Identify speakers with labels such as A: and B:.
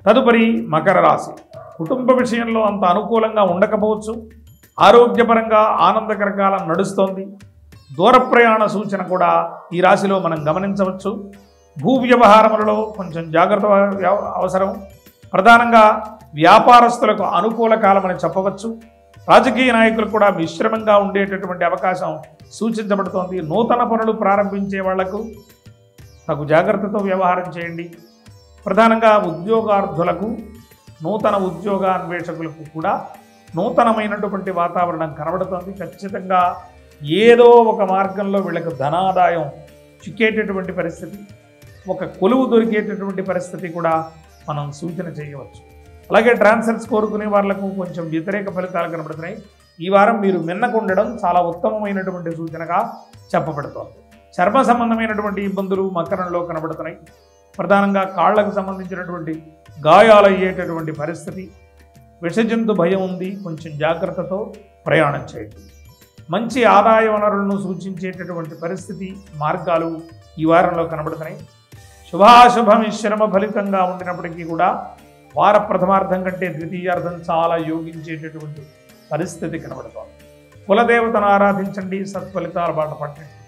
A: తదుపరి మకర రాశి కుటుంబ విషయంలో అంత అనుకూలంగా ఉండకపోవచ్చు ఆరోగ్యపరంగా ఆనందకర కాలం నడుస్తోంది దూర ప్రయాణ సూచన కూడా ఈ రాశిలో మనం గమనించవచ్చు భూ వ్యవహారములలో కొంచెం జాగ్రత్త వ్య- అవసరం ప్రధానంగా వ్యాపారస్తులకు అనుకూల కాలమని చెప్పవచ్చు రాజకీయ నాయకులకు కూడా మిశ్రమంగా ఉండేటటువంటి అవకాశం సూచించబడుతోంది నూతన పనులు ప్రారంభించే వాళ్లకు తగు జాగ్రత్తతో వ్యవహారం చేయండి ప్రధానంగా ఉద్యోగార్థులకు నూతన ఉద్యోగ అన్వేషకులకు కూడా నూతనమైనటువంటి వాతావరణం కనబడుతోంది ఖచ్చితంగా ఏదో ఒక మార్గంలో వీళ్ళకు ధనాదాయం చిక్కేటటువంటి పరిస్థితి ఒక కొలువు దొరికేటటువంటి పరిస్థితి కూడా మనం సూచన చేయవచ్చు అలాగే ట్రాన్స్ఫర్స్ కోరుకునే వాళ్ళకు కొంచెం వ్యతిరేక ఫలితాలు కనబడుతున్నాయి ఈ వారం మీరు మిన్నకుండడం చాలా ఉత్తమమైనటువంటి సూచనగా చెప్పబడుతోంది చర్మ సంబంధమైనటువంటి ఇబ్బందులు మకరంలో కనబడుతున్నాయి ప్రధానంగా కాళ్లకు సంబంధించినటువంటి గాయాలు అయ్యేటటువంటి పరిస్థితి విషజంతు భయం ఉంది కొంచెం జాగ్రత్తతో ప్రయాణం చేయండి మంచి ఆదాయ వనరులను సూచించేటటువంటి పరిస్థితి మార్గాలు ఈ వారంలో కనబడుతున్నాయి శుభాశుభ మిశ్రమ ఫలితంగా ఉండినప్పటికీ కూడా వార ప్రథమార్థం కంటే ద్వితీయార్థం చాలా యోగించేటటువంటి పరిస్థితి కనబడుతోంది కులదేవతను ఆరాధించండి సత్ఫలితాల బాట పట్టండి